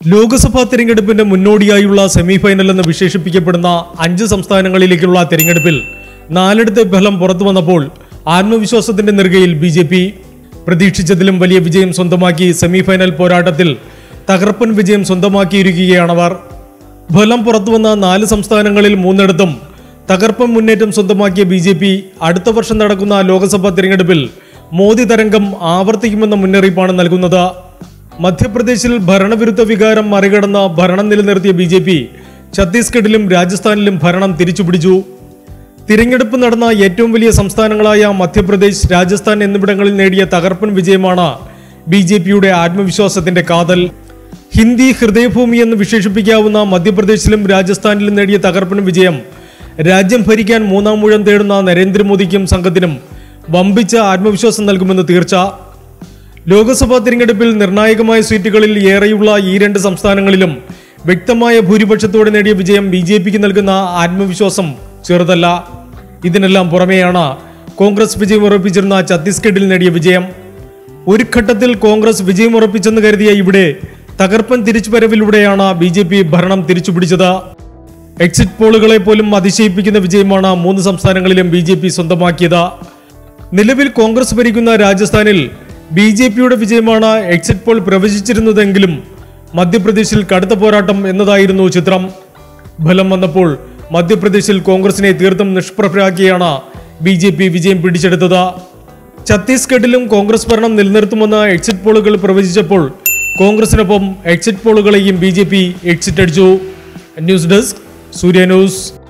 ലോക്സഭാ തെരഞ്ഞെടുപ്പിന്റെ മുന്നോടിയായുള്ള സെമിഫൈനൽ എന്ന് വിശേഷിപ്പിക്കപ്പെടുന്ന അഞ്ച് സംസ്ഥാനങ്ങളിലേക്കുള്ള തെരഞ്ഞെടുപ്പിൽ നാലിടത്തെ ഫലം പുറത്തു വന്നപ്പോൾ ആത്മവിശ്വാസത്തിന്റെ നെറുകയിൽ ബി ജെ പി പ്രതീക്ഷിച്ചതിലും വലിയ വിജയം സ്വന്തമാക്കി സെമിഫൈനൽ പോരാട്ടത്തിൽ തകർപ്പൻ വിജയം സ്വന്തമാക്കിയിരിക്കുകയാണവർ ഫലം പുറത്തുവന്ന നാല് സംസ്ഥാനങ്ങളിൽ മൂന്നിടത്തും തകർപ്പൻ മുന്നേറ്റം സ്വന്തമാക്കിയ ബി ജെ പി അടുത്ത വർഷം നടക്കുന്ന ലോക്സഭാ തിരഞ്ഞെടുപ്പിൽ മോദി തരംഗം ആവർത്തിക്കുമെന്ന മുന്നറിയിപ്പാണ് നൽകുന്നത് മധ്യപ്രദേശിൽ ഭരണവിരുദ്ധ വികാരം മറികടന്ന ഭരണം നിലനിർത്തിയ ബി ജെ പി ഛത്തീസ്ഗഡിലും രാജസ്ഥാനിലും ഭരണം തിരിച്ചുപിടിച്ചു തിരഞ്ഞെടുപ്പ് നടന്ന ഏറ്റവും വലിയ സംസ്ഥാനങ്ങളായ മധ്യപ്രദേശ് രാജസ്ഥാൻ എന്നിവിടങ്ങളിൽ നേടിയ തകർപ്പൻ വിജയമാണ് ബി ജെ പിയുടെ ആത്മവിശ്വാസത്തിന്റെ കാതൽ ഹിന്ദി ഹൃദയഭൂമി എന്ന് വിശേഷിപ്പിക്കാവുന്ന മധ്യപ്രദേശിലും രാജസ്ഥാനിലും നേടിയ തകർപ്പൻ വിജയം രാജ്യം ഭരിക്കാൻ മൂന്നാം മുഴം തേടുന്ന നരേന്ദ്രമോദിക്കും സംഘത്തിനും വമ്പിച്ച ആത്മവിശ്വാസം നൽകുമെന്ന് തീർച്ച ലോക്സഭാ തിരഞ്ഞെടുപ്പിൽ നിർണായകമായ സീറ്റുകളിൽ ഏറെയുള്ള ഈ രണ്ട് സംസ്ഥാനങ്ങളിലും വ്യക്തമായ ഭൂരിപക്ഷത്തോടെ നേടിയ വിജയം ബി ജെ പിക്ക് നൽകുന്ന ആത്മവിശ്വാസം ചെറുതല്ല ഇതിനെല്ലാം പുറമെയാണ് കോൺഗ്രസ് വിജയം ഉറപ്പിച്ചിരുന്ന ഛത്തീസ്ഗഡിൽ നേടിയ വിജയം ഒരു ഘട്ടത്തിൽ കോൺഗ്രസ് വിജയം ഉറപ്പിച്ചെന്ന് കരുതിയ ഇവിടെ തകർപ്പൻ തിരിച്ചുവരവിലൂടെയാണ് ബി ജെ പി ഭരണം തിരിച്ചുപിടിച്ചത് എക്സിറ്റ് പോളുകളെ പോലും അതിശയിപ്പിക്കുന്ന വിജയമാണ് മൂന്ന് സംസ്ഥാനങ്ങളിലും ബി ജെ പി സ്വന്തമാക്കിയത് നിലവിൽ കോൺഗ്രസ് ഭരിക്കുന്ന രാജസ്ഥാനിൽ ബി ജെ പിയുടെ വിജയമാണ് എക്സിറ്റ് പോൾ പ്രവചിച്ചിരുന്നതെങ്കിലും മധ്യപ്രദേശിൽ കടുത്ത പോരാട്ടം എന്നതായിരുന്നു ചിത്രം ഫലം വന്നപ്പോൾ മധ്യപ്രദേശിൽ കോൺഗ്രസിനെ തീർത്തും നിഷ്പ്രഭരാക്കിയാണ് ബി ജെ പി വിജയം പിടിച്ചെടുത്തത് ഛത്തീസ്ഗഡിലും കോൺഗ്രസ് ഭരണം നിലനിർത്തുമെന്ന് എക്സിറ്റ് പോളുകൾ പ്രവചിച്ചപ്പോൾ കോൺഗ്രസിനൊപ്പം എക്സിറ്റ് പോളുകളെയും ബി ജെ പി എക്സിറ്റ് അടിച്ചു ന്യൂസ് ഡെസ്ക് സൂര്യ ന്യൂസ്